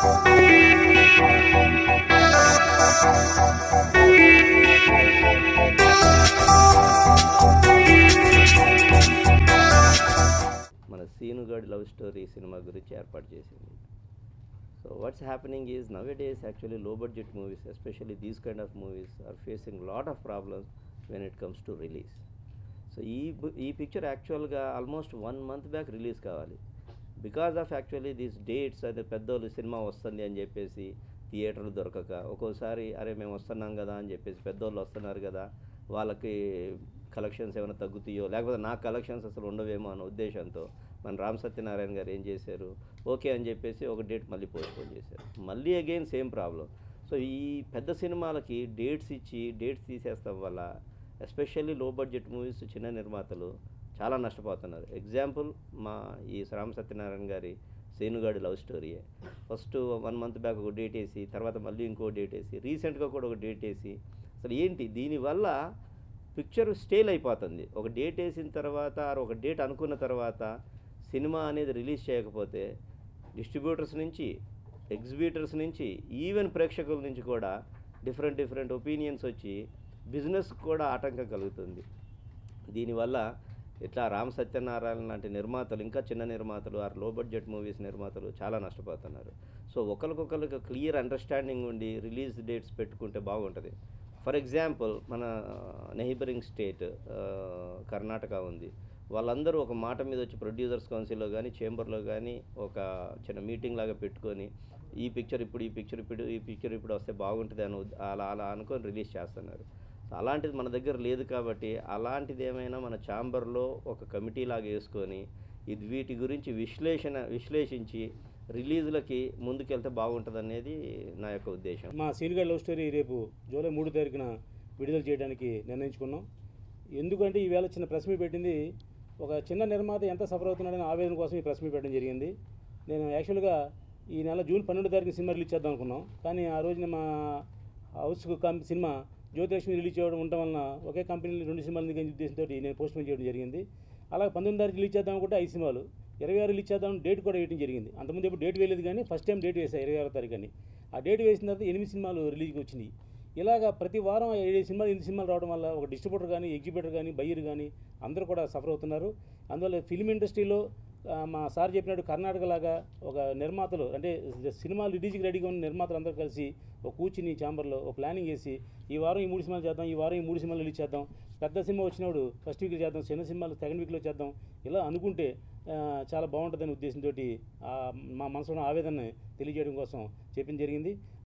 మన సీనుగడ్ love story cinema గురించి ఏర్పాటు చేసింది so what's happening is nowadays actually low budget movies especially these kind of movies are facing lot of problems when it comes to release so ఈ bu- ఈ picture యాక్చువల్గా almost one month back release కావాలి because of actually these dates అదే పెద్దోళ్ళు cinema వస్తుంది అని చెప్పేసి థియేటర్లు దొరకక ఒక్కోసారి అరే మేము వస్తున్నాం కదా అని చెప్పేసి పెద్దోళ్ళు వస్తున్నారు కదా వాళ్ళకి కలెక్షన్స్ ఏమైనా తగ్గుతాయో లేకపోతే నా కలెక్షన్స్ అసలు ఉండవేమో అన్న ఉద్దేశంతో మన రామ్ సత్యనారాయణ గారు ఏం చేశారు ఓకే అని చెప్పేసి ఒక డేట్ మళ్ళీ పోస్ట్పోన్ చేశారు మళ్ళీ అగైన్ సేమ్ ప్రాబ్లం సో ఈ పెద్ద సినిమాలకి డేట్స్ ఇచ్చి డేట్స్ తీసేస్తాం వల్ల ఎస్పెషల్లీ లో బడ్జెట్ మూవీస్ చిన్న నిర్మాతలు చాలా నష్టపోతున్నారు ఎగ్జాంపుల్ మా ఈ రామ్ సత్యనారాయణ గారి సేనుగాడి లవ్ స్టోరీయే ఫస్ట్ వన్ మంత్ బ్యాక్ ఒక డేట్ వేసి తర్వాత మళ్ళీ ఇంకో డేట్ వేసి రీసెంట్గా కూడా ఒక డేట్ వేసి అసలు ఏంటి దీనివల్ల పిక్చర్ స్టేల్ అయిపోతుంది ఒక డేట్ వేసిన తర్వాత ఆర్ ఒక డేట్ అనుకున్న తర్వాత సినిమా అనేది రిలీజ్ చేయకపోతే డిస్ట్రిబ్యూటర్స్ నుంచి ఎగ్జిబిటర్స్ నుంచి ఈవెన్ ప్రేక్షకుల నుంచి కూడా డిఫరెంట్ డిఫరెంట్ ఒపీనియన్స్ వచ్చి బిజినెస్ కూడా ఆటంకం కలుగుతుంది దీనివల్ల ఇట్లా రామ్ సత్యనారాయణ లాంటి నిర్మాతలు ఇంకా చిన్న నిర్మాతలు ఆర్ లో బడ్జెట్ మూవీస్ నిర్మాతలు చాలా నష్టపోతున్నారు సో ఒకరికొకరికి క్లియర్ అండర్స్టాండింగ్ ఉండి రిలీజ్ డేట్స్ పెట్టుకుంటే బాగుంటుంది ఫర్ ఎగ్జాంపుల్ మన నెహిబరింగ్ స్టేట్ కర్ణాటక ఉంది వాళ్ళందరూ ఒక మాట మీద వచ్చి ప్రొడ్యూసర్స్ కౌన్సిల్లో కానీ చేంబర్లో కానీ ఒక చిన్న మీటింగ్ లాగా పెట్టుకొని ఈ పిక్చర్ ఇప్పుడు ఈ పిక్చర్ ఇప్పుడు ఈ పిక్చర్ ఇప్పుడు వస్తే బాగుంటుంది అని ఉద్- అలా అలా అనుకొని రిలీజ్ చేస్తున్నారు సో అలాంటిది మన దగ్గర లేదు కాబట్టి అలాంటిది ఏమైనా మన ఛాంబర్లో ఒక కమిటీ లాగా వేసుకొని ఇది వీటి గురించి విశ్లేషణ విశ్లేషించి రిలీజులకి ముందుకెళ్తే బాగుంటుంది అనేది నా యొక్క ఉద్దేశం మా సీనియర్ లవ్ స్టోరీ రేపు జూలై మూడు తారీఖున విడుదల చేయడానికి నిర్ణయించుకున్నాం ఎందుకంటే ఈవేళ చిన్న ప్రెస్ మీట్ పెట్టింది ఒక చిన్న నిర్మాత ఎంత సఫర్ అవుతున్నాడని ఆవేదన కోసం ఈ ప్రెస్ మీట్ పెట్టడం జరిగింది నేను యాక్చువల్గా ఈ నెల జూన్ పన్నెండు తారీఖు సినిమా రిలీజ్ చేద్దాం అనుకున్నాం కానీ ఆ రోజున మా హౌస్ కం సినిమా జ్యోతిలక్ష్మి రిలీజ్ చేయడం ఉండటం వలన ఒకే కంపెనీలో రెండు సినిమాలు ఎందుకని ఉద్దేశంతో నేను పోస్ట్ పోన్ చేయడం జరిగింది అలాగే పంతొమ్మిది తారీఖు రిలీజ్ చేద్దాం అనుకుంటే ఐదు సినిమాలు ఇరవై ఆరు రిలీజ్ చేద్దాం డేట్ కూడా వేయడం జరిగింది అంతకుముందు ఎప్పుడు డేట్ వేయలేదు కానీ ఫస్ట్ టైం డేట్ వేసాయి ఇరవై ఆరో తారీఖు అని ఆ డేట్ వేసిన తర్వాత ఎనిమిది సినిమాలు రిలీజ్కి వచ్చినాయి ఇలాగా ప్రతి వారం ఏడు సినిమాలు ఎనిమిది సినిమాలు రావడం వల్ల ఒక డిస్ట్రిబ్యూటర్ కానీ ఎగ్జిబిటర్ కానీ బయ్యర్ కానీ అందరూ కూడా సఫర్ అవుతున్నారు అందువల్ల ఫిల్మ్ ఇండస్ట్రీలో ఆ, మా సార్ చెప్పినట్టు కర్ణాటక లాగా ఒక నిర్మాతలు అంటే సినిమాలు రిలీజ్కి రెడీగా ఉన్న నిర్మాతలు అందరూ కలిసి ఒక కూర్చుని ఛాంబర్లో ఒక ప్లానింగ్ చేసి ఈ వారం ఈ మూడు సినిమాలు చేద్దాం ఈ వారం ఈ మూడు సినిమాలు రిలీజ్ చేద్దాం పెద్ద సినిమా వచ్చినప్పుడు ఫస్ట్ వీక్లో చేద్దాం చిన్న సినిమాలు సెకండ్ వీక్లో చేద్దాం ఇలా అనుకుంటే ఆ, చాలా బాగుంటుందనే ఉద్దేశంతో మా మనసులో ఆవేదనని తెలియజేయడం కోసం చెప్పింది జరిగింది